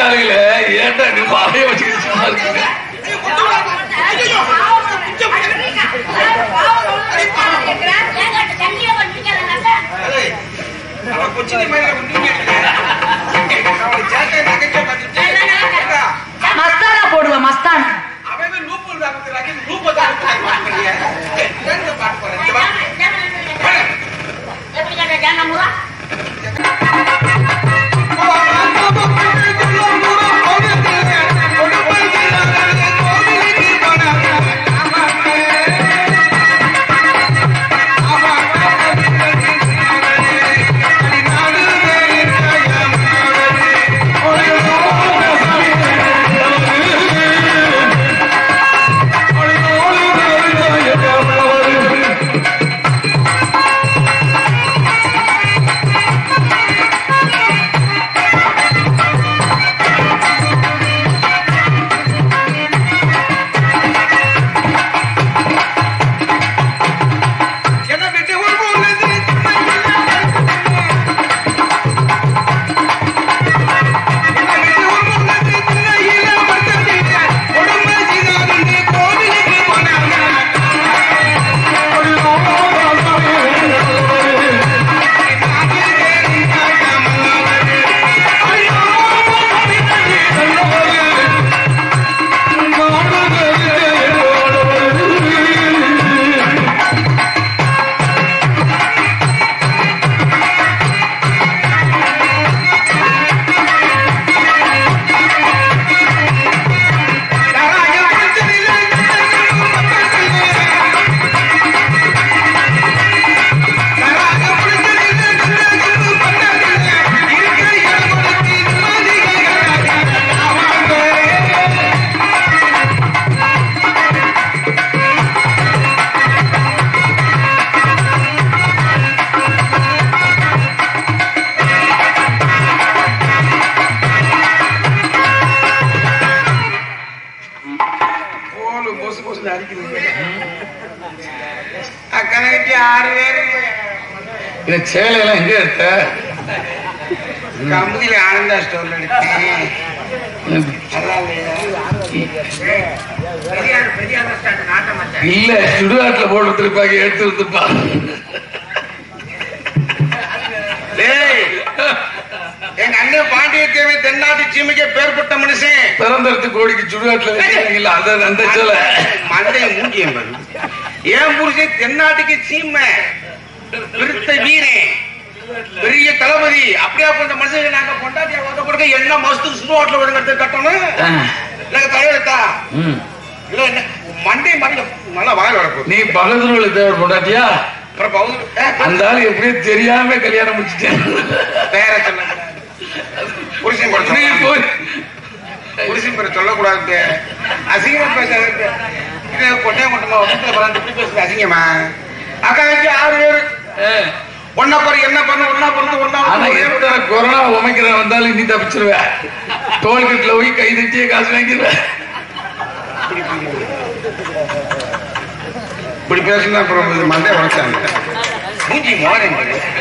ஆளுகள ஏன்டா நீ வாய வச்சுக்கிட்டு சும்மா இருக்கீங்க ஏய், அவன் கொச்சினி மயில ஒண்ணுமே இல்லை. அவனை சேட்டை நகைச்ச பார்த்துட்டு, ஏண்டா, மஸ்தானா போடுவேன் மஸ்தான் அவன் தான் லூப்பு தாக்குறாங்க, லூப்பை தாக்குறாங்க, பாட்டு பாடுறியா? ஏய், ஏன்டா பாட்டு பாடுற? இங்க வா. என்ன விட்டு ஒரு போனது என்ன விட்டு ஒரு போனது திண்ணையில வந்தது உடம்பு சீதாவின் கோவிலுக்கு போனாங்க போலு பொசு பொசுன்னு அடிக்குது அக்கனைக்கு ஆறு பேர் இந்த சேலையெல்லாம் எங்க எடுத்த கம்பெனியில ஆனந்தா ஸ்டோர்ல எடுத்தேன் அதான் இல்லையா? பெரியார் பெரியார் பஸ் ஸ்டாண்ட் நாட்டம் வச்சேன் இல்ல சுடுகாட்டுல போட்டு வச்சிருப்பாங்க எடுத்து எடுத்துப்பா டேய், எங்க அண்ணன் பாண்டியத்தேவை தென்னாட்டு சீமைக்கே பேர் பெற்ற மனுஷன் பிறந்தெடுத்து கோடிக்கு சுடுகாட்டுல வைக்கிறீங்களா அந்த அந்த சேலை மண்டை மூஞ்சியம் பாரு ஏன் புருஷன் தென்னாட்டுக்கு சீமை விருத்த வீரன் பெரிய தளபதி அப்படியா போன்ற மனுஷன் நாங்க பொண்டாட்டியா ஓட்ட கொடுக்க என்ன மாசத்துக்கு சுடுவாட்டில் வருங்கிறது கட்டணும் ஆ. இல்ல தலையெழுத்தா ம். இல்ல என்ன மண்டை மண்டை நல்லா வாயில் வரப்போகுது நீ பகதூர் தேவர் பொண்டாட்டியா அப்புறம் பவுல் அந்த ஆளு எப்படியும் தெரியாம கல்யாணம் முடிச்சிட்டேன் பேர சொல்ல புருஷன் பேர நீ சொல்ல போய் புருஷன் பேர சொல்லக்கூடாது அசிங்கமா பேசாத இது கொண்டே கொண்டமா ஒன்றத்துல பலாண்டு இப்படி பேசுறது அசிங்கமா அக்கா வச்சு ஆறு பேரு ஆ. ஒன்னா பாரு என்ன பண்ண ஒன்னா பொறுத்து ஒன்னா ஆனா எத்தனை கொரோனா உமைக்கிறேன் வந்தாலும் நீ தப்பிச்சிருவ டோல்கேட்ல போய் கை தட்டியே காசு வாங்கிடுவேன் இப்படி பேசுனா அப்புறம் இது மண்டே உடைச்சாங்க மூஞ்சி மோதம்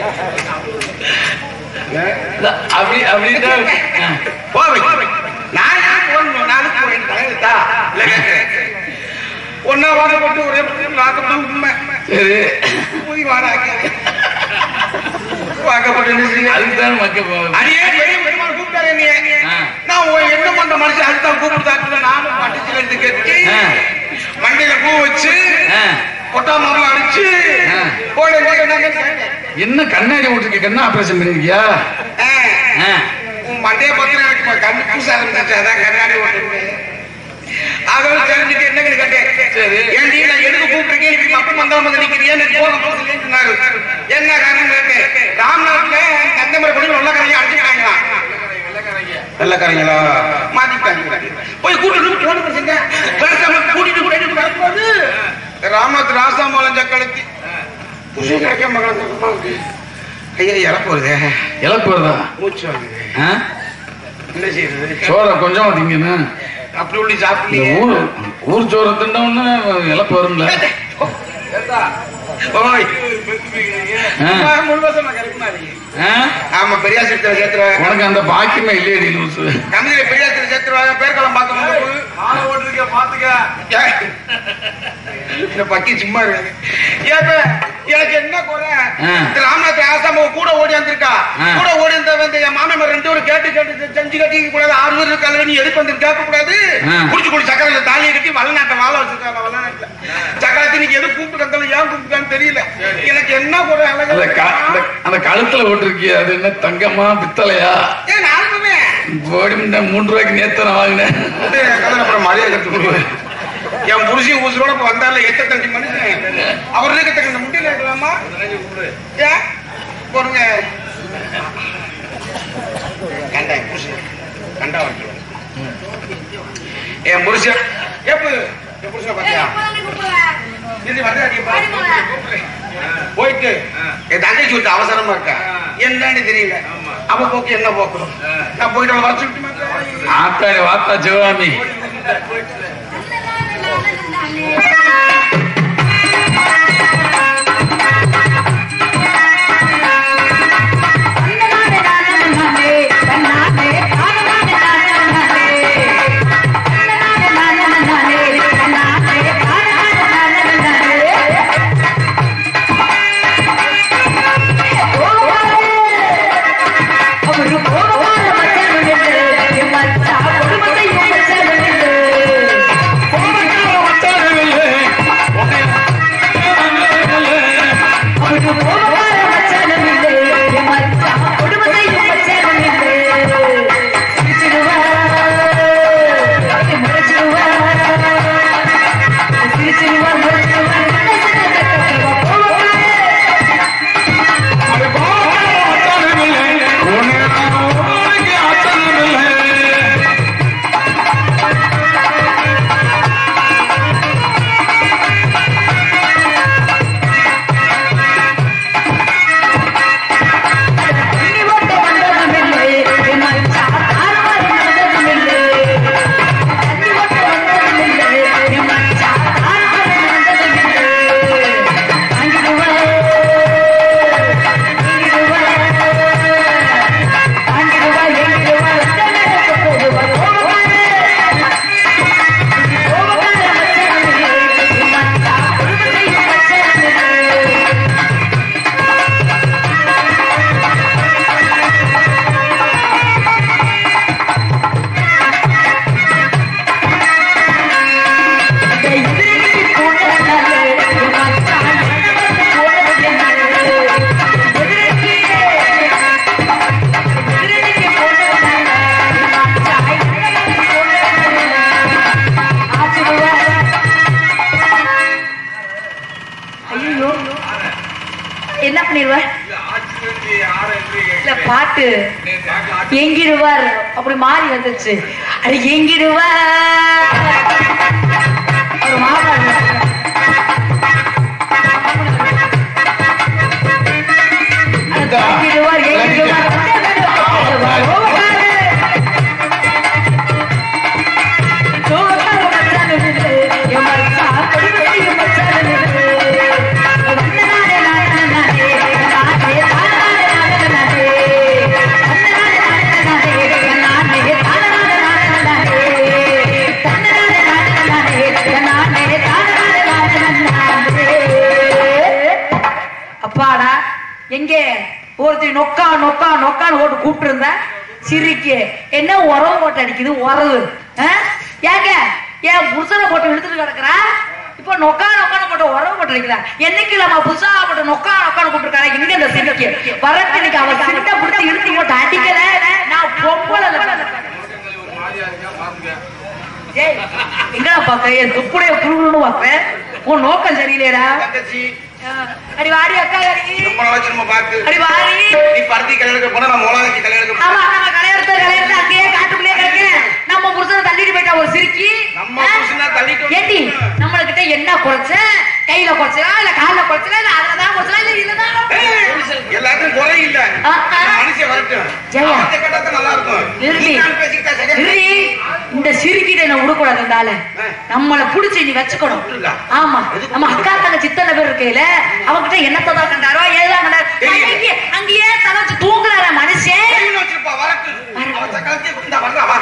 அப்படி அப்படின்னா ஆ. போவை நான் ஏன் போகணும் நாளைக்கு போய் தலையெழுத்தா இல்ல கேட்கிறேன் ஒன்னா வாக்கப்பட்டு ஒரே வாக்கப்பட்டு உண்மை சரி போய் வாடாக்கி வாக்கப்பட்டு அதுதான் மக்கள் அடியே பெரிய பெருமாள் கூப்பிட்டாரு என்னைய. ஆ. நான் உன் என்ன பண்ற மனுஷன் அதுதான் கூப்பிட்டாக்குல நானும் பட்டுச்சுல இருந்து கட்டி ஆ. மண்டையில பூ வச்சு ஆ. கொட்டா மரம் அடிச்சு ஆ. போட வேண்டிய என்ன கண்ணாடி விட்டுருக்க கண்ணா ஆபரேஷன் பண்ணிருக்கியா ஆ. உன் மண்டைய பத்திரம் எனக்கு இப்ப கண்ணு பூச ஆரம்பிச்சு அதான் கண்ணாடி ஓட்டுறது ஆகவே தெரிஞ்சுட்டு என்ன கேட்டேன் சரி. ஏன்டி நான் எதுக்கு கூப்பிட்டுருக்கேன் இப்படி அப்ப மந்தம் வந்து நிக்கிறேன் எனக்கு போக போகுதுன்னு சொன்னாரு என்ன காரணம் கேட்டேன் ராம்நாட்ல கந்தமர கொடி வெள்ளக்காரங்க அடிச்சுக்கிறாங்களாம் வெள்ளக்காரங்களா மாத்திட்டாங்க போய் கூட்டிட்டு போன பசங்க பேசாம கூட்டிட்டு கூட போது ராமநாத் ராசாமோலம் சக்களத்தி புருஷன் கிடைக்க மகள் ஐயா இறப்பு வருதே இழப்பு வருதா மூச்சு வாங்குது ஆ? என்ன செய்யறது சோற கொஞ்சமா திங்கணும் அப்படி உள்ளி இந்த சாப்பிடலையே ஊர் ஊர் சோறு தின்னோன்னு இழப்பு வரும்ல ஓய் ஆ. அம்மா, மூணு வருஷம் நான் கிடைக்குமா நீ? ஆ? ஆமா பெரியாசிரியத்தை சேர்த்துருவாங்க உனக்கு அந்த பாக்கியமே இல்லையடி லூசு கமிதியில பெரியாசிரியர் சேர்த்துருவாங்க பேர்க்கலாம் பார்க்க வந்து மாலை ஓட்டுருக்க பாத்துக்க இந்த பக்கி சும்மா இருக்காது ஏப்ப எனக்கு என்ன குறை ஆ. இந்த ராமநாத் ஆசாம கூட ஓடி வந்திருக்கா ஆ. கூட ஓடி வந்த வந்து என் மாமன் ரெண்டு பேரும் கேட்டு கேட்டு செஞ்சு கட்டிக்க கூடாது ஆறு பேர் இருக்காங்க நீ எதுக்கு வந்து கேட்க கூடாது ஆ. குடிச்சு குடி சக்கரையில தாலியை கட்டி வளநாட்டை வாழ வச்சிருக்காங்க வளநாட்டுல சக்கரத்தை நீங்க எது கூப்பிட்டு வந்தாலும் ஏன் கூப்பிட்டான்னு தெரியல எனக்கு என்ன குறை அந்த அழகா க- அந்த- அந்த கழுத்துல ஓட்டிருக்கிய அது என்ன தங்கமா பித்தளையா ஏன் நானுமே போடி இந்த மூன்று ரூபாய்க்கு நேத்து நான் வாங்கினேன் கதை அப்புறம் மரியாதை கத்து கொடுவேன் என் புருஷன் ஊசலோட இப்ப வந்தால எத்த தண்டி மனுஷன் அவர் இருக்கத்தக்க இந்த முட்டியில இருக்கலாமா ஏன் போடுங்க கண்டா என் புருஷன் கண்டா வைக்கிறோம் என் புருஷன் எப்ப என் புருஷன் பாத்தியா இது வந்தாடி போயிட்டு என் தங்கச்சி விட்டு அவசரமா இருக்கா என்னன்னு தெரியல அவ போக்கு என்ன போக்கு நான் போயிட்டு அவளை வர சொல்லிட்டு மாட்டேன் ஆத்தாடி வாத்தா சிவகாமி ஐயோ என்ன பண்ணிடுவ இல்ல பாட்டு எங்கிடுவார் அப்படி மாறி வந்துச்சு அது எங்கிடுவார் ஒரு மாமாடு அது எங்கிடுவார் எங்கிடுவார் அப்பாடா எங்கே ஒருத்தி நொக்கா நொக்கா நொக்கான்னு ஓட்டு கூப்பிட்டு இருந்த சிரிக்கு என்ன உறவு போட்டு அடிக்குது உறவு ஆ? ஏங்க ஏன் புருஷனை போட்டு இழுத்துட்டு கிடக்குறா இப்போ நொக்கா நொக்கான போட்டு உறவு போட்டு அடிக்கிறா என்னைக்கு நம்ம புதுசா போட்டு நொக்கா நொக்கான கூப்பிட்டுருக்காரு இங்க இந்த சிரிக்கு வரட்டு இன்னைக்கு அவ சிரிட்ட பிடிச்சி இழுத்து போட்டு அடிக்கல நான் பொம்பளை இல்ல. ஏய் எங்கடா பாக்க என் துப்புடைய புழுன்னு பாக்குறேன் உன் நோக்கம் சரியில்லையடா தங்கச்சி ஆ, அடி வாடி அக்கா அடி ரொம்ப நாளாச்சு நம்ம பார்த்து அடி வாடி நீ பருத்தி கல்யாணத்துக்கு போனா நான் மோளாச்சி கல்யாணத்துக்கு ஆமா நம்ம கலையெடுத்த கலையெடுத்த அங்கேயே காட்டுக்குள்ளே கிடக்கு நம்ம புருஷனை தள்ளிட்டு போயிட்டா ஒரு சிரிக்கி நம்ம புருஷனை தள்ளிட்டு வந்து- ஏட்டி நம்மளுக்கிட்ட என்ன குறைச்ச கையில குறைச்சலா இல்ல கால்ல குறைச்சலா இல்ல அதுலதான் குறைச்சலா இல்ல இதுலதான் எல்லாத்துக்கும் குறை இல்ல ஆ, ஆ. மனுஷன் வரட்டும் ஜெயா. அவர்கிட்ட கேட்டா தான் நல்லா இருக்கும் நிறுத்தி. நீ நானும் பேசிக்கிட்டா சரியா நிறுத்தி. இந்த சிறுகிட்ட என்ன விடக்கூடாது இந்த ஆளு நம்மள புடிச்சு நீ வச்சுக்கணும் ஆமா நம்ம அக்கா தங்க சித்தனை பேர் இருக்கையில அவங்கிட்ட என்னத்தை தான் கண்டாரோ ஏதான் கண்டாரோ தெரியல. அங்கேயே- அங்கேயே தலை வச்சு தூங்குறாரு மனுஷன் கையில வச்சிருப்பா வரட்டும் அவன் கழுத்தை இந்த வர்றா வா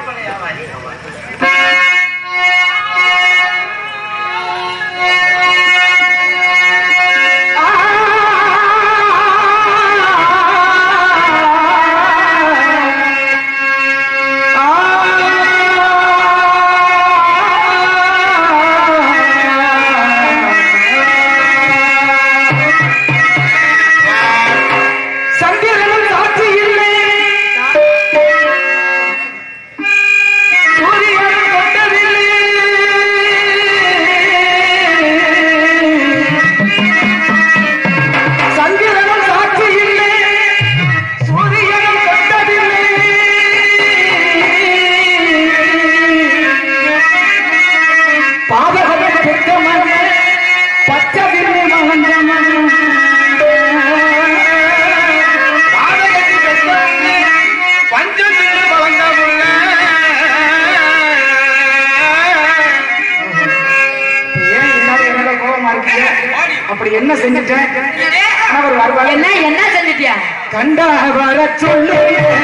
சந்திரனும் சாட்சி இல்லை சூரியனும் கொண்டதில்லை சந்திரனும் சாட்சி இல்லை சூரியனும் கொண்டதில்லை பாதகமே பெற்றமன் பச்சை விரும்பி மகன் பாதகத்தி பெற்றவனே, பஞ்சம் தின்று வளர்ந்த புள்ள. ஏன் எல்லாரும் என்னோட கோபமா இருக்கீங்க அப்படி என்ன செஞ்சுட்டேன் கணவர் வருவார் என்ன என்ன செஞ்சுட்டியா கண்டா வர சொல்லு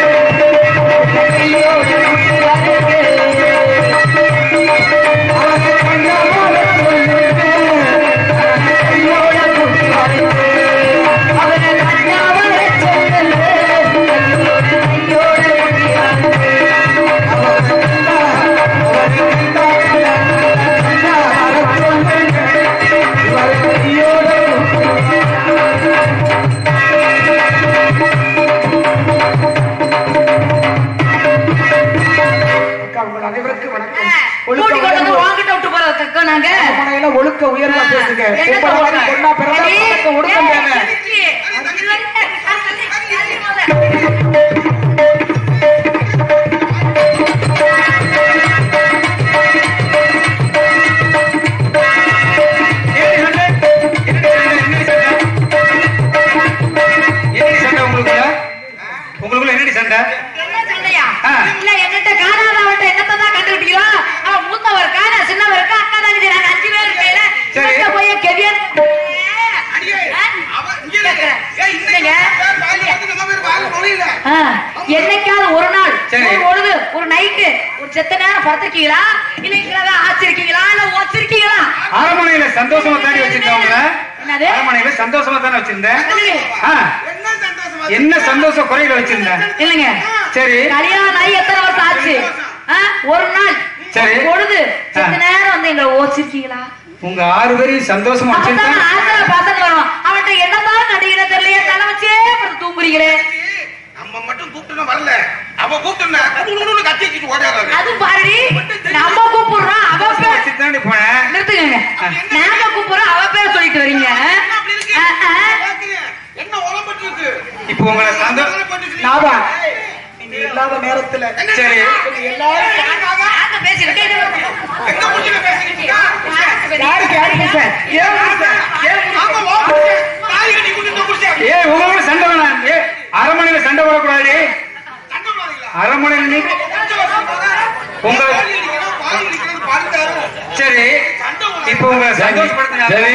அக்கா, உங்கள் அனைவருக்கும் வணக்கம் கூட்டி ஒழுக்க கொண்டு வந்து உயர்வு. வாங்கிட்டு விட்டு போறதுக்கு நாங்க அரண்மனையில ஒழுக்க உயர்வா பேசுங்க என்னத்த எப்ப ஒழுக்கம்? பொண்ணா பிறந்தா ஏய், பழக்கம் ஒழுக்கம் ஏய், தேவை சிரிச்சி. ஏடி சண்டை? என்னடி சண்டை? என்னடி சண்டை? என்னடி சண்டை உங்களுக்குள்ள? உங்களுக்குள்ள என்னடி சண்டை என்ன சண்டையா? ஆ. இல்ல, என்கிட்ட காணாதவன்ட்ட என்னத்ததான் கண்டுபிடிக்கிறோ? அவன் மூத்தவர் இருக்கா, நான் சின்னவர் இருக்கா, அக்கா தங்கச்சி நாங்க அஞ்சு பேர் இருக்கையில, சரி. இவன்ட்ட போய் கெவியன் அடியே, ஆ? அவ- இங்க இரு. கேக்குறேன். ஏய், இந்த இல்லைங்க. பேர் வாயில வந்து நம்ம பேர் வாயில நுழையல. ஆ, என்னைக்காவது ஒரு நாள் சரி. ஒரு பொழுது ஒரு நைட்டு ஒரு செத்த நேரம் படுத்திருக்கீங்களா இல்ல இங்கதான் ஆச்சிருக்கீங்களா இல்ல வச்சிருக்கீங்களா அரண்மனையில சந்தோஷமா தாண்டி வச்சிருக்கவங்கள என்னது? அரண்மனையில சந்தோஷமா தானே வச்சிருந்தேன் ஆ, என்ன சந்தோஷமா என்ன சந்தோஷ குறையில வச்சிருந்தேன் இல்லைங்க சரி கல்யாணம் ஆகி எத்தனை வருஷம் ஆச்சு ஆ, ஒரு நாள் சரி. ஒரு பொழுது செத்த ஆ. நேரம் வந்து எங்களை ஓச்சிருக்கீங்களா உங்க ஆறு பேரையும் சந்தோஷமா அப்பதான் வச்சிருந்தேன் ஆத்திர பாசம் வரும் அவன்கிட்ட என்னதான் நடிகிற தெரியலையே தலை வச்சே படுத்து தூங்குறீங்களே நம்ம மட்டும் கூப்பிட்டு வரல அவ கூப்பிட்டு கத்தி வச்சுட்டு ஓடாது அது பாருடி நம்ம கூப்பிடுறோம் அவ பேர் வச்சுட்டு தாண்டி போனேன் நிறுத்துங்க நாங்க கூப்பிடுறோம் அவ பேர் சொல்லிட்டு வரீங்க ஆ, ஆ. என்ன உழம்பட்டு இருக்கு இப்போ உங்களை சந்தோஷம் நாதா நீங்க இல்லாத நேரத்துல சரி நாங்க பேசிட்டு எங்க முடிச்சுல பேசிக்கிட்டு யாருக்கு யாரு புருஷன்? ஏன் புருஷன்? ஏன் புருஷன்? தாய் கட்டி கூட்டிட்டு குடிச்சா ஏ உங்களோட சண்டை வேணாம் ஏ அரண்மனையில சண்டை போடக்கூடாது சண்டை போடாதீங்களா அரண்மனையில நீ உங்க சரி இப்போ உங்களை சந்தோஷப்படுத்தினா சரி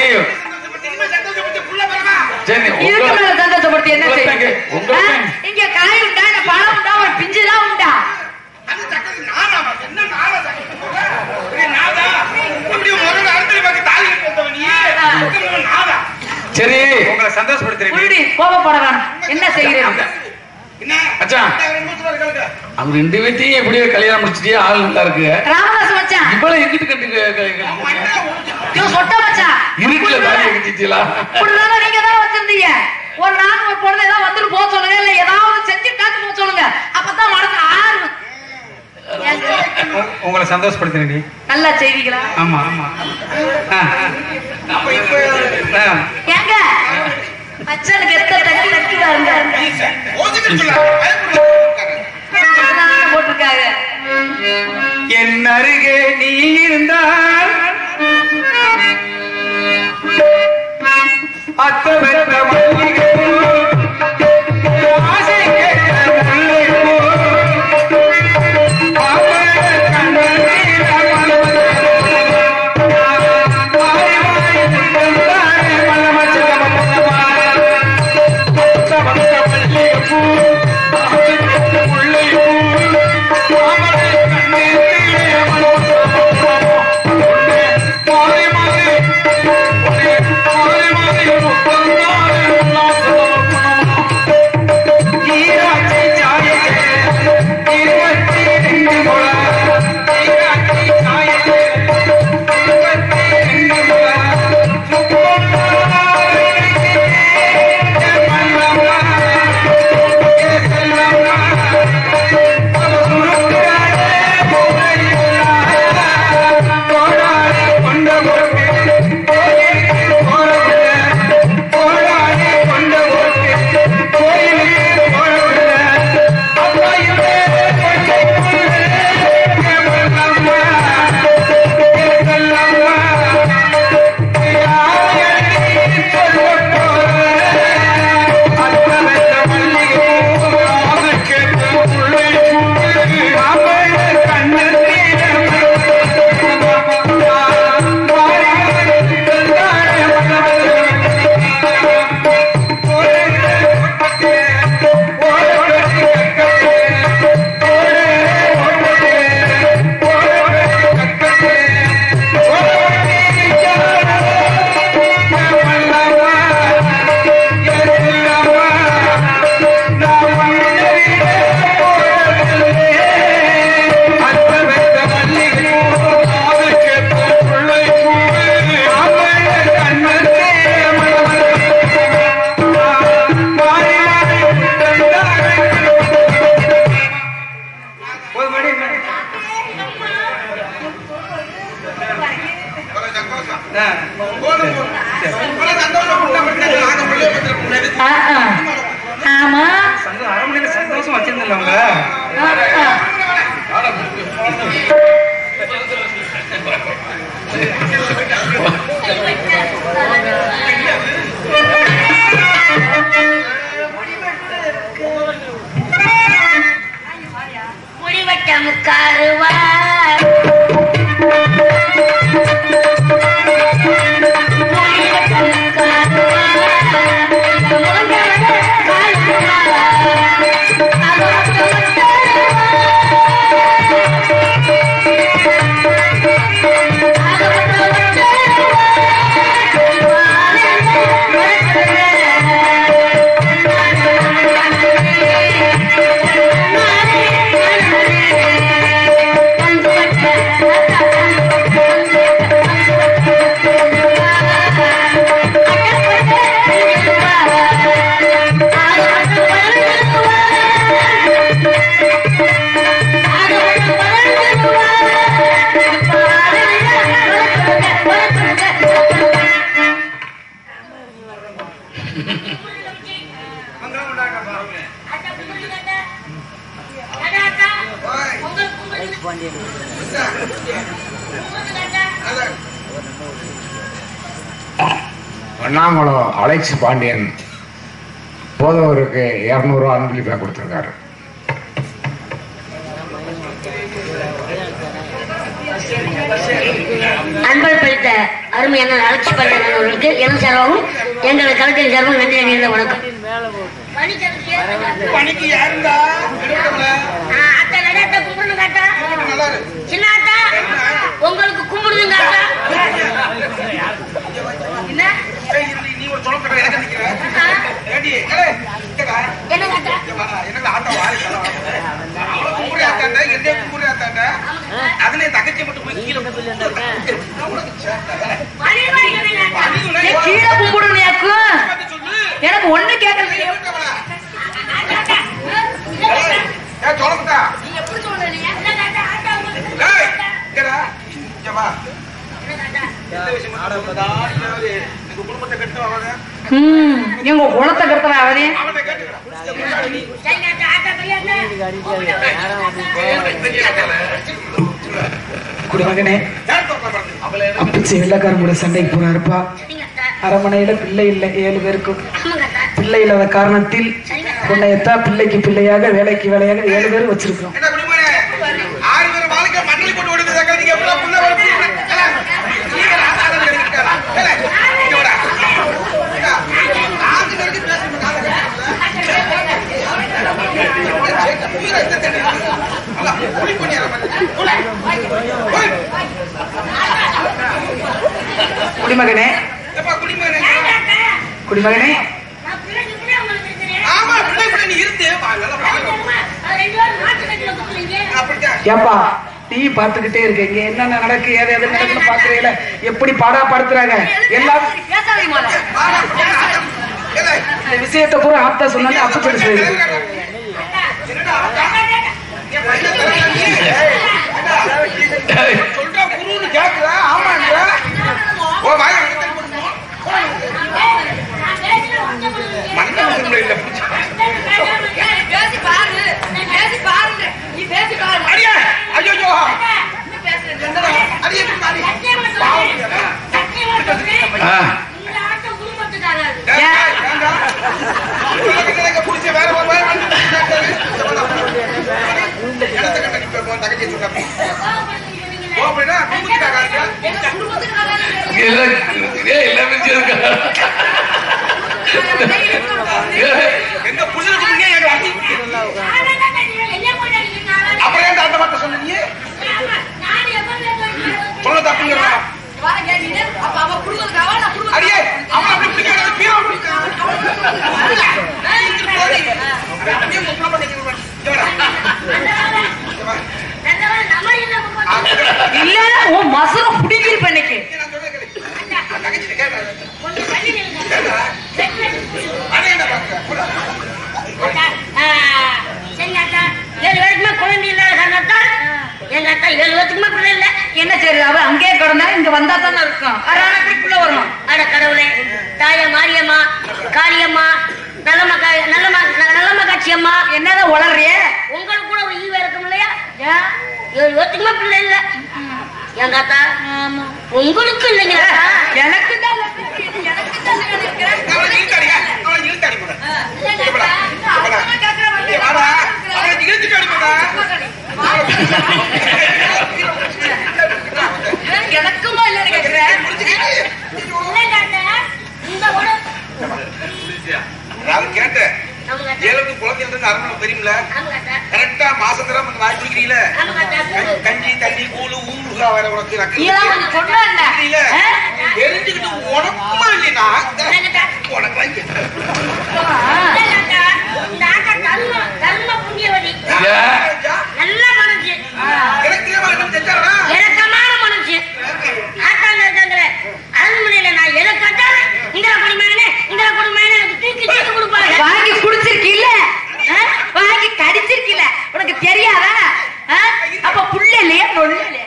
சரி இதுக்கு உங்க- மேல சந்தோஷப்படுத்தி என்ன உங்களுக்கு செய்யும் உங்களுக்கு- ஆ? இங்க காய் உண்டா இல்ல பழம் உண்டா ஒரு பிஞ்சு தான் உண்டா சரி உங்களை சந்தோஷப்படுத்துறீங்க உருடி கோபப்பட வேணாம் என்ன செய்கிறேன் அச்சான். அவங்க ரெண்டு பேர்த்தையும் எப்படியோ கல்யாணம் முடிச்சிட்டே ஆள் நல்லா இருக்கு ராமதாஸ் மச்சான் இவ்வளவு எங்கிட்டு கண்டு க- க- க- இவன் சொட்ட மச்சான் இருட்டுல தாலியை கட்டிட்டீங்களா இப்படிதானே நீங்க தான் வச்சிருந்தீங்க ஒரு நாள் ஒரு பொண்ணு ஏதாவது வந்துட்டு போக சொல்லுங்க இல்ல ஏதாவது செஞ்சு காத்து போக சொல்லுங்க அப்பதான் மனசு ஆறு ஏங்க, உ- உங்களை சந்தோஷப்படுத்துறீங்க நல்லா செய்வீங்களா ஆமா ஆமா ஆ, ஆ. ஏங்க மச்சனுக்கு எத்த தட்டி தட்டி வாருங்க அதனால போட்டிருக்காங்க என் அருகே நீ இருந்தால் அத்த வெத்த மல்லிகை பூ ஆசை கேட்ட முல்லைப்பூ மாமழை கண்ணன் நீல மலமலை மாறி மாறி நின்றானே மலமச்சல மலமலமா கொத்த வந்த மல்லிகைப்பூ ஆசை கேட்ட முல்லைப்பூ மாமழை கண்ணன் நீல மலமலமா மாறி மாறி மாறி மாறி முத்தந்தானே மலமலமா ஈராட்சி சாயலே இருபத்தி ரெண்டு முழ ஈராட்சி சாயலே இருபத்தி ரெண்டு முழ கொண்ட பொறுப்பு கோயிலுக்கு போறவில்லை கோடாடி கொண்ட பொறுப்பு கோயிலுக்கு போறவில்லை அப்பையுமே கொண்டை கொள்ளு எவல்லம்மா எவல்லம்மா யாயடி சொல்ல போற அத்தவத்த மல்லிகை பூ ஆசை கேட்ட முல்லை பூ மாமழ கண்ணு ஆ, ஆ. ஆமா சந்தோஷம் வச்சிருந்தல அவங்க ஆ, ஆ. முடிவட்டம் காருவார் முடிவட்டம் காருவார் முடிவட்டம் அண்ணாங்குளம் அலெக்ஸ் பாண்டியன் போதவருக்கு இரநூறுவா அன்பளிப்பாக கொடுத்துருக்காரு அன்பல் பளித்த அருமையான அலட்சி பள்ளியன் அவர்களுக்கு என் சார்பாகவும் எங்கள் கலத்தின் சார்பாகவும் நன்றி அறிந்த வணக்கம் பணிக்கு யாருந்தா எடுக்கல நல்லா இரு. சின்ன ஆத்தா உங்களுக்கு கும்பிடுதுங்க ஆத்தா என்ன ஏய், இரு, நீ ஒரு சொல்லப்படுற எனக்கு நிக்கிற ஏடி ஏய், இங்கடா. என்ன ஆத்தா ஏம்மா, எனக்கு ஆட்டோ வாரி தரோம். அவளை கும்புறி ஆத்தாண்ட, என்னைய கும்புறி ஆத்தாண்ட. அதுல என் தங்கச்சி மட்டும் போய் கீழே கும்பிட்டு. நான் உனக்கு சேர்த்தேன். வழி வழி அதிகம் ஏய், இல்லை. கீழே கும்பிடுனியாக்கு பார்த்து சொல்லு. எனக்கு ஒண்ணு கேட்கல இருக்கவளா? ஏய், ஏய், சொல்லப்பட்டா. நீ எப்படி சொல்றீங்க ஏய், இங்கடா. இங்க வா. எந்த விஷயமும் சொல்லக்கூடாதா? யாரு? எங்க குடும்பத்தை கெட்டு அவன ம் எங்க குணத்தை கருத்தவன் அவனே அவனை கேட்டுக்கிறான் குடிமகனே யார் தோற்ற பிறந்து? அப்பச்சி வெள்ளக்காரன் கூட சண்டைக்கு போனாருப்பா அரமனையில பிள்ளை இல்லை ஏழு பேருக்கும் ஆமாங்கத்தா பிள்ளை இல்லாத காரணத்தில் உன்னையத்தா பிள்ளைக்கு பிள்ளையாக வேலைக்கு வேலையாக ஏழு பேர் வச்சிருக்கோம் என்ன குடிமனே ஆறு பேர் வாழ்க்கை மண்ணலி கொண்டு ஓடுது சக்கர நீங்க எப்படா புள்ள வர நீங்க ராதாரன் எடுத்துட்டாரா ஏலே, இங்க வாடா. ஏடா, நாலு பேருக்கு பேசணும் காலை குடிமகனே குடிமகனே குடிமகனே நான் பிள்ளைக்கு பிள்ளை உங்களுக்கு இருக்கிறேன் ஆமா பிள்ளை பிள்ளை நீ இருந்து வா, நல்லா பாருங்க. அது ரெண்டு பேரும் மாட்டு கட்டில குத்துறீங்க அப்படித்தான் ஏப்பா நீ பார்த்துக்கிட்டே இருக்க இங்க என்னென்ன நடக்கு ஏது எது நடக்குன்னு பாக்குறீங்கள எப்படி பாடா படுத்துறாங்க எல்லாம் பேசாதீங்க முதல்ல. ஏலே, இந்த விஷயத்தை பூரா ஆத்தா சொன்னாலே அப்ப சொல்லி சொல்லிடுது என்னடா, என் பையன் தலையில நீ. ஏண்டா, சொல்றா குருன்னு கேக்குற ஆமான்ற ஓ வாய எடுத்து போடுமோ நான் பேசுற ஒன்றை கொடுங்க மண்ண இல்ல பேசி பாரு பேசி பாருங்க நீ பேசி பாரு அடியே ஐயோ என்ன பேசுறேன் அடியே மாறி சத்தியமா சொல்றேன். சத்தியமா சொல்றேன். ஆ. இந்த ஆட்டம் குடும்பத்துக்காகாது. புடிச்ச வேற ஒரு வாய் வந்து இடத்த கட்ட நிப்ப போ தகச்சி சொல்றேன் கோவப்படுறீங்க சொன்னீங்கல்ல. ஓ அப்படின்னா குடும்பத்துக்காக எங்க குடும்பத்துக்காகாது. எல்லாம் ஏய், எல்லாமே சேர்க்கா எங்க புள்ளைக்கு முன்னே எங்க அடி நானே தான் கட்டிடுவேன். என்ன போய் அடிக்கிறீங்க? நானே- அப்புறம் ஏன் அந்த வார்த்தை சொன்னீங்க ஆமா, நான் எப்பவுமே சொல்றேன். சொல்ல தப்புங்க பாருங்க நீ அப்ப அவ குடும்பத்துக்காக நான் குடும்பத்துக்காக அடியே அவன் அப்படி பிடிக்காத பீரோ பிடிக்காத அப்படியே முக்கியமா பண்ணிக்கிறேன் நல்ல வேளை நம்ம என்ன குடும்பம்? இல்ல உன் மசரம் புடிங்கிருப்ப இன்னைக்கு நான் சொல்றேன் கேளு. தங்கச்சி கேட்டேன் கொஞ்சம் தள்ளி நில்லுங்க. செட்ல நில்லுங்க. அதை என்ன பார்க்க அக்கா, ஆ, சரிங்க அக்கா. ஏழு பேருக்குமே குழந்தை இல்லாத காரணத்தால் எங்க அக்கா ஏழு பேருக்குமே பிள்ளை இல்லை என்ன சரி அவ அங்கேயே கிடந்தா இங்க வந்தா தானே இருக்கும் அராணக்குள்ள வரணும் அட கடவுளே தாய மாரியம்மா காளியம்மா நல்லம்மா கா- நல்லம்மா ந- நல்லம்மா காட்சியம்மா என்னதான் உளறிய உங்களுக்கு கூட ஒரு ஈவ இருக்கும் இல்லையா ஏன் ஏழு பேருக்குமே பிள்ளை இல்லை எங்க அக்கா உங்களுக்கு இல்லைங்க அக்கா. எனக்கு தான் எனக்கு தான் இருக்கிறேன் அவனை இழுத்தடியா அவனை இழுத்தடி போட இல்லைங்க அக்கா. இங்க வாடா அவனை இழுத்துட்டு அடி போடா எனக்குமா இல்லைன்னு கேக்குறேன் இல்லைங்க அக்கா. இந்த உடம்பு அதாவது கேட்டேன் ஆமாங்க அக்கா. ஏழுக்கு குழந்தை இருந்து அரண்மனை தெரியுமில்ல ஆமாங்க அக்கா. கரெக்டா மாசத்துல வாய் குடிக்கிறீங்கள ஆமாங்க அக்கா. கஞ்சி தண்ணி கூழு ஊருகா வேற உனக்கு நீ எல்லாம் கொஞ்சம் சொன்னா என்ன? இல்ல ஆ? தெரிஞ்சுக்கிட்டு உனக்குமா இல்லைனா இல்லைங்க அக்கா. உனக்கு வாங்கி இல்லைங்க அக்கா. இந்த ஆட்டா தர்ம தர்ம புண்ணியவதி ஏன் நல்ல மனசு எனக்கு தெரியாம செஞ்சாரா இறக்கமான மனசு ஆட்டாங்க இருக்காங்களே அரண்மனையில நான் எதை கேட்டாலும் இந்திரா குடிமகனே இந்திரா குடிமகனே எனக்கு தூக்கி தூக்கி கொடுப்பாங்க வாங்கி குடிச்சிருக்கீல்ல ஆ? வாங்கி கடிச்சிருக்கீல்ல உனக்கு தெரியாதா ஆ? அப்ப புள்ள இல்லையா நொல்ல இல்லையா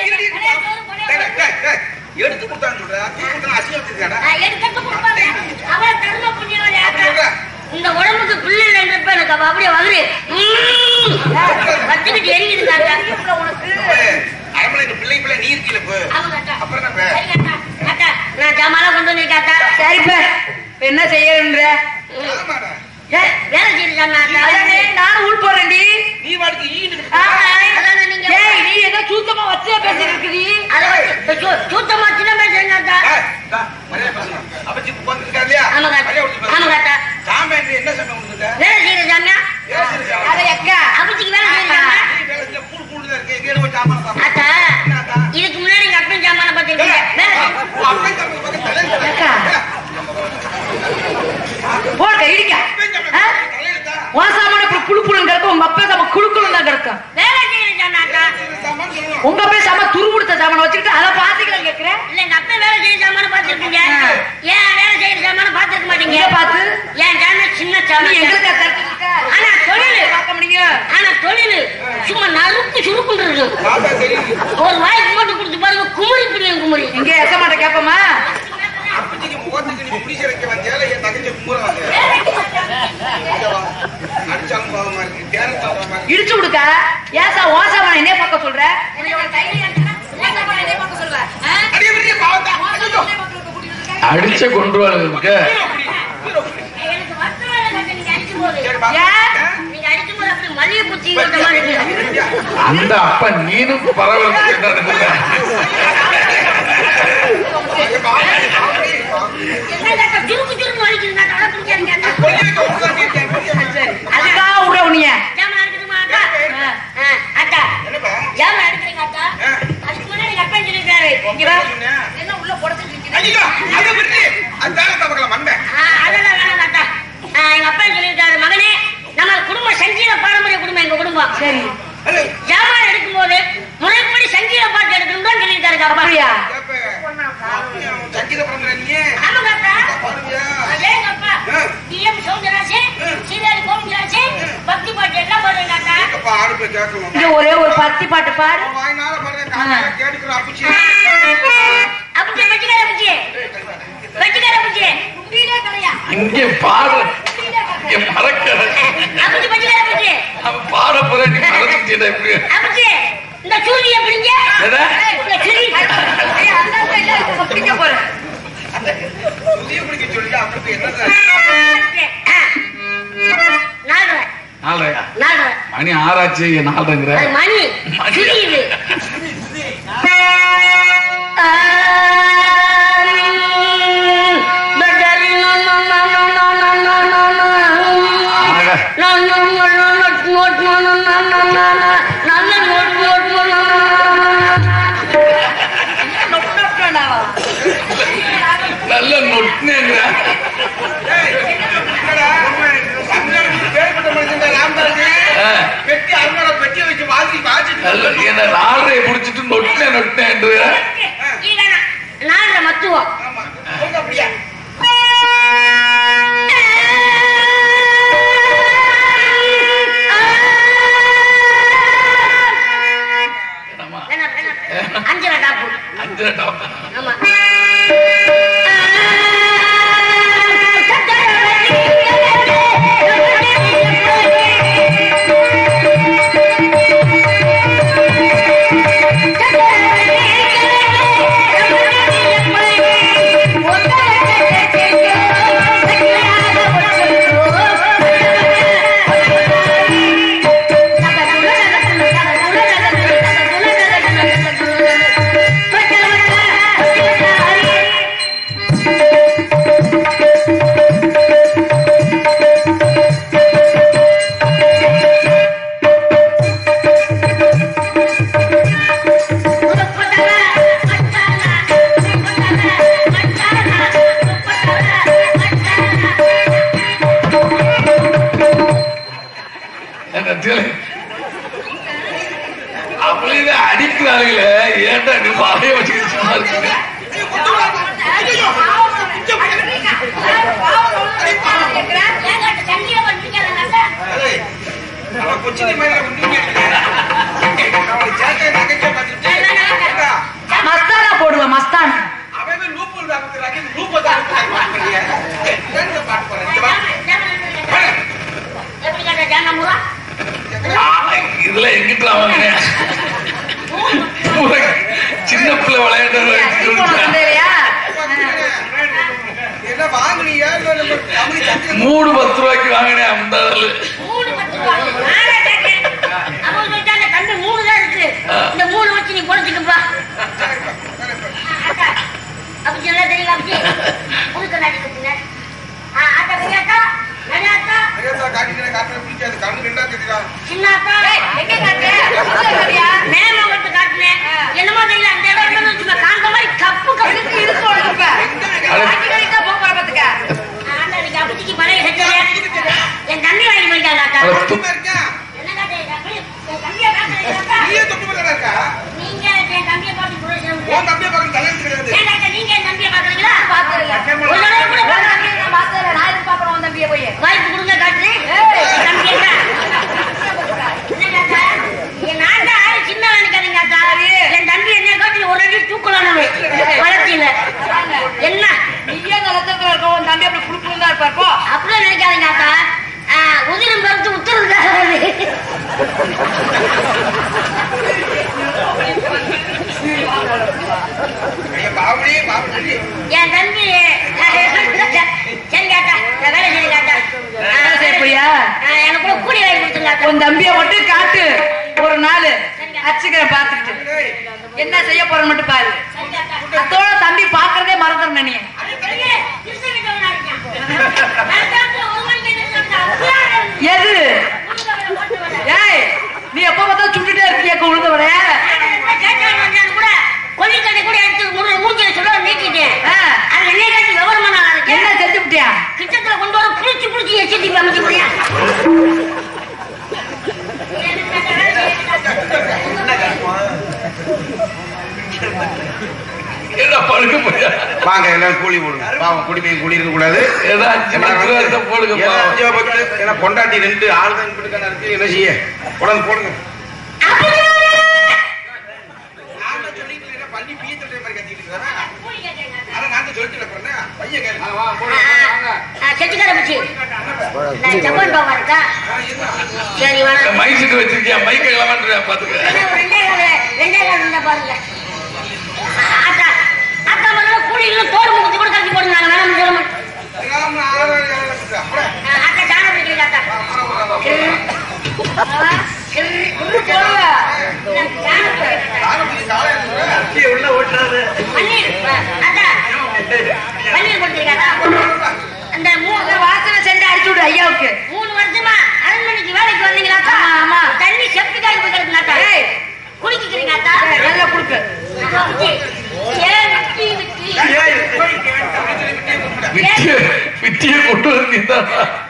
எடுத்து கொடுத்தான்னு சொல்ற கொடுத்தா அசியம் வச்சிருக்காடா நான் எடுத்து கொடுப்பாங்க அவன் தர்ம புண்ணியவதி ஆட்டா இந்த உடம்புக்கு பிள்ளை இல்லைன்றப்ப எனக்கு அவ அப்படியே வகுரு வச்சுக்கிட்டு எரியுதுங்க அக்கா உனக்கு அரண்மனை பிள்ளை பிள்ளை நீ இருக்கீல இப்போ அவங்க அக்கா அப்புறம் என்ன சரிங்க அக்கா அக்கா நான் ஜாமான் கொண்டு வந்திருக்கேன் அக்கா சரிப்பா இப்ப என்ன செய்யன்ற ஆமாடா ஏய், வேலை செய்யுங்க அக்கா அதானே நானும் உள் போறேன்டி நீ வாடுக்கு ஈண்டு அதானே நீங்க ஏய் நீ என்ன சூத்தமா வச்சே பேசிட்டு இருக்கிறீ அதை வச்சு சு- சுத்தமா சின்ன பேசுறீங்க அக்கா அப்பச்சி உட்காந்துருக்கா இல்லையா ஆமாங்க மரியாதை அக்கா. கொடுத்து ஆமாங்க அக்கா சாமி என்ன சமயம் கொடுத்துட்ட வேலை செய்யற சாமியா அதை அக்கா அப்பச்சிக்கு வேலை செய்யற சாமியா கூடு கூடு இருக்கு கேடு வச்சு சாமான சாப்பிடு. அக்கா இதுக்கு முன்னாடி எங்க அப்பன் சாமான பார்த்திருக்கீங்க வேலை செய்ய- உன் அப்பன் சாமான பார்த்து தலையில தலை. அக்கா போட இடிக்க அப்பன் சாமான ஆ? பார்த்து தலையில தலை. உன் சாமான இப்படி குழு குழுன்னு கிடக்கும் உங்க அப்பா சாம குழு குழுன்னு தான் கிடக்கும் வேலை செய்யற சாமி அக்கா இந்த சாமான் சொல்லணும். உங்க அப்பா சாம துரு கொடுத்த சாமான வச்சுக்கிட்டு அதை பாத்துக்கலாம் கேக்குறேன் இல்ல எங்க அப்பன் வேலை செய்யற சாமான பார்த்திருக்கீங்க ஏன் வேலை செய்யற சாமான பார்த்திருக்க மாட்டீங்க இங்க பாத்து ஏன் சாமி சின்ன நீ சாமி எங்களுக்கு தடுத்துருக்க. ஆனா தொழில் பார்க்க முடியும் ஆனா தொழில் சும்மா நறுக்கு சுருக்குன்னு இருக்கும் பார்த்தா தெரியுது. ஒரு வாய்க்கு மட்டும் கொடுத்து பாருங்க குமுறி புரியும் குமுறி இங்க எச மாட்ட கேப்பமா அப்பச்சிக்கு முகத்துக்கு நீ புடிச்சு வைக்க வந்தியால என் தங்கச்சி கும்புறாங்க அடிச்சாலும் பாவமா இருக்கு தேரம் பாவமா இருக்கு இடிச்சு கொடுக்க ஏசா ஓ சாமான என்ன பார்க்க சொல்ற அடியே விரிய பாவத்தா ஐயோ அடிச்ச கொண்டுருவாங்க எனக்கு வருத்தமா இருக்கு நீங்க அடிக்கும் போது ஏன் நீங்க அடிக்கும் போது அப்படி மல்லிகை பூச்சி விட்ட மாதிரி இருக்கு அந்த அப்ப நீனும் பரவாயில்ல என்ன டாக்டர் திரும்பி திரும்பி வலிக்குது நான் தொட பிடிக்காதீங்க அதுக்காக விட உனிய ஜாமா எடுக்கட்டுமா அக்கா ஆ, அக்கா ஜாமா எடுக்கிறீங்க அக்கா அதுக்கு முன்னாடி எங்க அப்பா சொல்லிருக்காரு இங்க வா என்ன உள்ள புடச்சிட்டு நிக்கிறேன் ஐயோ அதை விட்டு அதான தவக்கல மண்டை அதெல்லாம் வேணாம் அக்கா ஆ, எங்க அப்பா சொல்லிருக்காரு மகனே நம்ம குடும்பம் சங்கீத பாரம்பரிய குடும்பம் எங்க குடும்பம் சரி ஜாமான் எடுக்கும்போது முறைப்படி சங்கீத பாட்டு எடுக்கணும் தான் சொல்லியிருக்காரு எங்க அப்பா அப்படியா சங்கீத பரம்பரை நீ ஆமாங்க அக்கா பாருங்க ஏங்க அப்பா டிஎம் சௌந்தரராஜ் சீதாரி கோவிந்தராஜ் பக்தி பாட்டு எல்லாம் பாடுங்க அக்கா அப்பா ஆடுப்பு கேட்கணும் இங்க ஒரே ஒரு பத்தி பாட்டு பாடு வாய்னால பாருங்க காலையில கேட்டுக்கிற அப்புச்சி அப்படி வச்சுக்கார அப்படி வச்சுக்கார அப்படி முடியல கலையா இங்கே பாடு இங்க மறக்க அப்படி வச்சுக்கார அப்படி அவன் பாட போற நீ மறந்துட்டீடா எப்படி அப்படி இந்த சூரி எப்படிங்க எதா? இந்த சூரி ஏய், அந்த side ல இருக்க பிடிக்க போறேன் புதிய பிடிக்க சொல்லி அப்படி என்ன நாலரை நாலரையா நாலரை மணி ஆறாச்சு நாலரைங்கிற அது மணி மணி. சுரியுது ஆக நல்ல நொட்டுங்கிற பேர்பட்ட மனுஷன் ராமதாஸ் பெட்டி அருமனை பெட்டி வச்சு வாசி வாசிட்டு நல்ல என்ன நாலரையை புடிச்சிட்டு நொட்டே நொட்டேன் நாலரை மத்துவம் ஆமா சொல்லுங்க அப்படியா வேணாம், வேணாம். அஞ்சரை டாப்பு அஞ்சரை டாப் ஆமா அவளே அடிக்கிறாங்களே ஏன்டா நீ வாழைய வச்சுக்கிட்டு சும்மா இருக்கீங்க ஏய், அவன் கொச்சினி மயில ஒண்ணுமே இல்லை. அவனை சேர்க்க நகைக்க பார்த்துட்டு, ஏண்டா, மஸ்தானா போடுவேன் மஸ்தானா அவன் இவன் லூப்பு இருந்தா கொடுக்குறாங்க, இந்த லூப்பை தான் கொடுக்குறாங்க, பாட்டு பாடுறியா? ஏய், ஏன் இந்த பாட்டு பாடுற? இங்க வா. எப்படி கேட்ட ஜானமுரா ஆ, இதுல எங்கிட்ட வாங்கினேன் சின்ன பிள்ளை விளையாட்டு இல்லையா என்ன வாங்குனியா? இல்ல நம்ம தமிழ் சத்தியம் மூணு பத்து ரூபாய்க்கு வாங்கினேன் அந்த ஆளு. மூணு பத்து ரூபா நானே கேட்டேன் அவன் சொல்லிட்டா அந்த கண்டு மூணு தான் இருக்கு இந்த மூணு வச்சு நீ பொழைச்சிக்கப்பா அக்கா அப்படி சொல்ல தெரியல அப்படி புது கண்ணாடி கட்டுங்க ஆ அக்கா பெரியாக்கா நடிகாக்கா ஐயோ, காட்டிக்கிறேன், காட்டுறேன், பிடிக்காது. கண்ணு ரெண்டா தெரியுதா? சின்ன அக்கா எங்க காட்டு உள்ள காட்டியா? மேம மட்டும் காட்டினேன் என்னமோ தெரியல அந்த இடம் என்னன்னு வச்சுக்கோ காண்ற மாதிரி கப்பு கப்பு இதுக்கு இது போடணும் இப்ப. வாங்கி கழித்தா போக போற பாத்துக்க. ஆண்டா நீங்க அப்படிக்கு பழைய செஞ்சது என் தம்பி வாங்கி போயிட்டாங்க அக்கா அட, து- சும்மா இருக்கேன். என்ன காட்டு அப்படி என் தம்பியை காட்டுறீங்க அக்கா நீயே தொட்டு மேல இருக்கா? நீங்க என் தம்பியை பார்த்து புரோஜனம் இல்லை. உன் தம்பியை பார்க்க தலையெழுத்து கிடையாது. ஏன் டாக்டர், நீங்க என் தம்பியை பார்க்கறீங்களா? பார்த்தது இல்ல. ஒரு தடவை கூட உன் பார்க்கல. தம்பியை நான் பார்த்தது இல்ல. நான் எதுக்கு பார்க்கணும் உன் தம்பியை போய்? வாய்ப்பு கொடுங்க காட்டுறேன். ஏய். என் தம்பி என்ன? என்ன டாக்டர்? என் நாட்டை ஆளு சின்னவன் நினைக்காதீங்க டாக்டர். என் தம்பி என்னை காட்டிலும் ஒரு அடி தூக்கலானவன். வளர்ச்சியில. என்ன நீயே இந்த லட்சத்துல இருக்க, உன் தம்பி அப்படி புழு புழுன்னு தான் இருப்பார், போ. அப்படியே நினைக்காதீங்க அக்கா ஆ, உதிரும் பருத்து உத்தரவுக்காக வருது ஐயா, பாவடி, பாவடி. என் தம்பி எனக்கு கூட கூலி வாங்கி கொடுத்துருங்க உன் தம்பிய மட்டும் காட்டு ஒரு நாள் அச்சுக்கிறேன் பாத்துக்கிட்டு என்ன செய்ய போறேன்னு மட்டும் பாரு அத்தோட தம்பி பாக்குறதே மறந்துடுறேன் நீ எது ஏய் நீ எப்ப பார்த்தா சுட்டுட்டே இருக்கிய உழுதவட கொல்லிக்கட்டை கூட எடுத்து முரு- மூஞ்சில சொல்ல நீட்டிட்டேன் ஆ. அது என்னை காட்டி விவரமா நான் இருக்கேன் என்ன செஞ்சு விட்டியா கிட்டத்துல கொண்டு வர புடிச்சு புடிச்சு எச்சிட்டு அமைச்சு முடியா என்ன பழுக்க போயா வாங்க எல்லாரும் கூலி போடுங்க பாவம் குடிமையும் கூலி இருக்க கூடாது ஏதோ அஞ்சு பத்து ரூபா போடுங்க ஏன்னா பாவம். அஞ்சு பத்து ஏன்னா பொண்டாட்டி ரெண்டு ஆள் தான் இப்படி இருக்கு என்ன செய்ய உடனே போடுங்க நான் தான் சொல்லிட்டு இருக்கேன், பண்ணி பீய தட்டுற மாதிரி கத்திட்டு இருக்கிறேன். அதான் நான் தான் சொல்லிட்டு இருக்கிறேன். பையன் கேளு. செட்டிக்கார பிச்சு நான் ஜப்பான் பாவா இருக்கா சரி வாங்க மைசுக்கு வச்சிருக்கியா மைக்க கிளம்புறேன் பாத்துக்க ரெண்டே கால ரெண்டே கால இருந்தா பாருங்க அக்கா அக்கா முதல்ல கூலிகளும் தோடு முகத்தி கூட கட்டி போடுங்க வேணாம் சொல்ல மாட்டேன் எல்லாம் ஆளு ஆளு அப்படியே. அக்கா தான பிடிக்கல அக்கா கிரு. ஆ, கிரு. இன்னும் போடுங்க. நான் தான பிடிக்கல. ஆரம்பிச்சு காலையில சொல்றேன். பன்னீர் அக்கா பன்னீர் கொடுத்துருக்காக்கா அந்த மூணு வாசனை செஞ்சு அடிச்சு விடு ஐயாவுக்கு மூணு வருஷமா அரண்மனைக்கு வேலைக்கு வந்தீங்களாக்கா ஆமா, ஆமா. தண்ணி செப்டிக்காய் போய் கிடக்குனாக்கா ஏய். குளிக்கிறீங்கக்கா நல்லா குடுக்கு ஏன் விட்டி விட்டி வித்திய வித்திய கொண்டு வந்தீங்கன்னா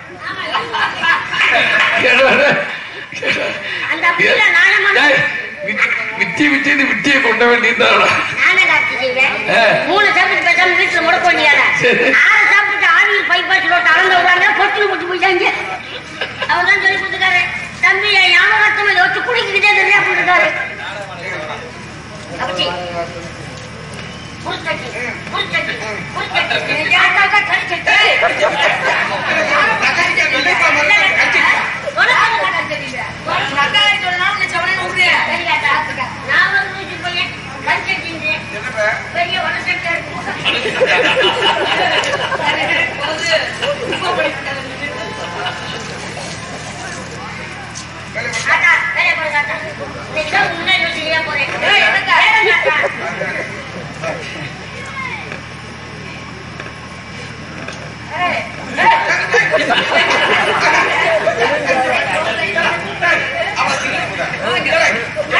அந்த அப்படில நானே வித்திய வித்திய வித்திய கொண்ட வேண்டியதாடா நானே காட்சி செய்வேன் ஆ. மூணு சாப்பிட்டு பேசாம வீட்டுல முடக்க வேண்டியதானே சரி. ஆறு சாப்பிட்டு ஆவியில் பைப்பா சொல்லிட்டு அளந்து விடுறாங்க பொட்டில் முட்டி போயிட்டாங்க அவர் தான் சொல்லி கொடுத்துருக்காரு தம்பி என் ஞாபகத்தம் இதை வச்சு குடிக்கிட்டே தெரியா போட்டுருக்காரு அப்படி புரிச்சட்டி புரிச்சட்டி புரிச்சட்டி யாருக்காக கடிச்சட்டி நகைக்கு வெள்ளைப்பா மாதிரி கட்டிட்டு. என்னப்பா? அவன் திரும்பி போறான்.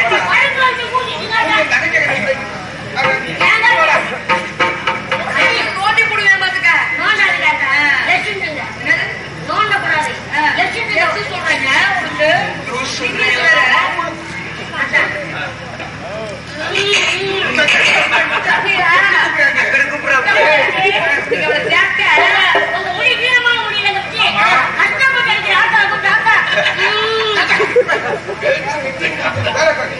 நகைக்கு கட்டி. அவன் வேலை பண்ணு.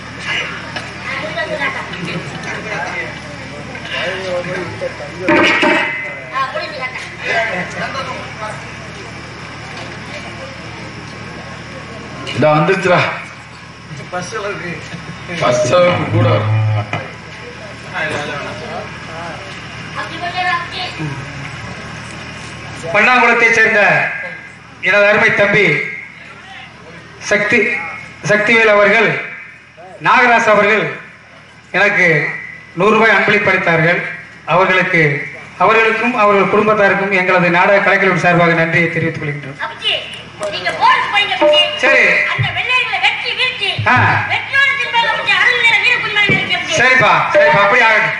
இந்த வந்துருச்சுடா பஸ் அளவுக்கு கூட வரும். பண்ணாங்குளத்தைச் சேர்ந்த எனது அருமை தம்பி சக்தி சக்திவேல் அவர்கள் நாகராஜ் அவர்கள் எனக்கு நூறு ரூபாய் அன்பளிப்பளித்தார்கள் அவர்களுக்கு அவர்களுக்கும் அவர்கள் குடும்பத்தாருக்கும் எங்களது நாடக கலைஞர்கள் சார்பாக நன்றியை தெரிவித்துக் கொள்கின்றோம் அப்பச்சி, நீங்க போருக்கு போயிங்க அப்பச்சி. சரி. அந்த வெள்ளையர்களை வெட்டி வீழ்த்தி, ஆ. வெற்றியோடு திரும்ப அப்பச்சி, அருள் நிற வீரப்புலிமலை இருக்கு அப்பச்சி. சரிப்பா சரிப்பா அப்படி ஆகட்டும்